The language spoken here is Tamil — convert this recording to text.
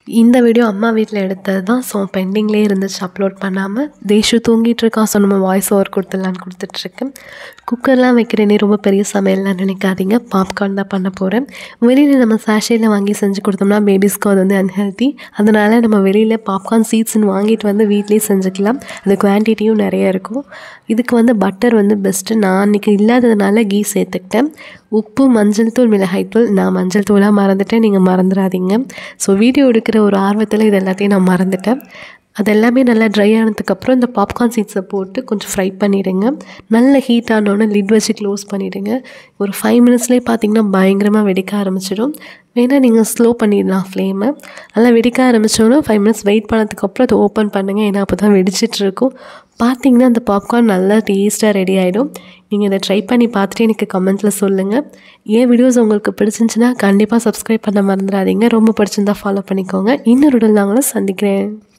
இந்த வீடியோ அம்மா வீட்டில் எடுத்தது தான் ஸோ பெண்டிங்லேயே இருந்துச்சு அப்லோட் பண்ணாமல் தேஷு தூங்கிட்டு இருக்கான் ஸோ நம்ம வாய்ஸ் ஓவர் கொடுத்துடலான்னு கொடுத்துட்ருக்கேன் குக்கர்லாம் வைக்கிறேனே ரொம்ப பெரிய சமையல்லாம் நினைக்காதீங்க பாப்கார்ன் தான் பண்ண போகிறேன் வெளியில் நம்ம சாஷேயில் வாங்கி செஞ்சு கொடுத்தோம்னா பேபிஸ்க்கு அது வந்து அன்ஹெல்த்தி அதனால் நம்ம வெளியில் பாப்கார்ன் சீட்ஸ்னு வாங்கிட்டு வந்து வீட்லேயே செஞ்சுக்கலாம் அது குவான்டிட்டியும் நிறைய இருக்கும் இதுக்கு வந்து பட்டர் வந்து பெஸ்ட்டு நான் அன்றைக்கி இல்லாததுனால கீ சேர்த்துக்கிட்டேன் உப்பு மஞ்சள் தூள் மிளகாய்த்தூள் நான் மஞ்சள் தூளாக மறந்துட்டேன் நீங்கள் மறந்துடாதீங்க ஸோ வீடியோ எடுக்கிற ஒரு ஆர்வத்தில் இது எல்லாத்தையும் நான் மறந்துட்டேன் அது எல்லாமே நல்லா ட்ரை ஆனதுக்கப்புறம் இந்த பாப்கார்ன் சீட்ஸை போட்டு கொஞ்சம் ஃப்ரை பண்ணிவிடுங்க நல்ல ஹீட் ஆனோடனே லிட் வச்சு க்ளோஸ் பண்ணிவிடுங்க ஒரு ஃபைவ் மினிட்ஸ்லேயே பார்த்தீங்கன்னா பயங்கரமாக வெடிக்க ஆரம்பிச்சிடும் வேணால் நீங்கள் ஸ்லோ பண்ணிடலாம் ஃப்ளேமை நல்லா வெடிக்க ஆரம்பித்தோன்னா ஃபைவ் மினிட்ஸ் வெயிட் பண்ணதுக்கப்புறம் அதை ஓப்பன் பண்ணுங்கள் ஏன்னா அப்போ தான் வெடிச்சிட்ருக்கும் பார்த்தீங்கன்னா அந்த பாப்கார்ன் நல்லா டேஸ்ட்டாக ரெடி ஆகிடும் நீங்கள் இதை ட்ரை பண்ணி பார்த்துட்டு எனக்கு கமெண்ட்டில் சொல்லுங்கள் ஏன் வீடியோஸ் உங்களுக்கு பிடிச்சிருந்துச்சின்னா கண்டிப்பாக சப்ஸ்கிரைப் பண்ண மறந்துடாதீங்க ரொம்ப பிடிச்சிருந்தா ஃபாலோ பண்ணிக்கோங்க இன்னொரு உடல் நாங்களும் சந்திக்கிறேன்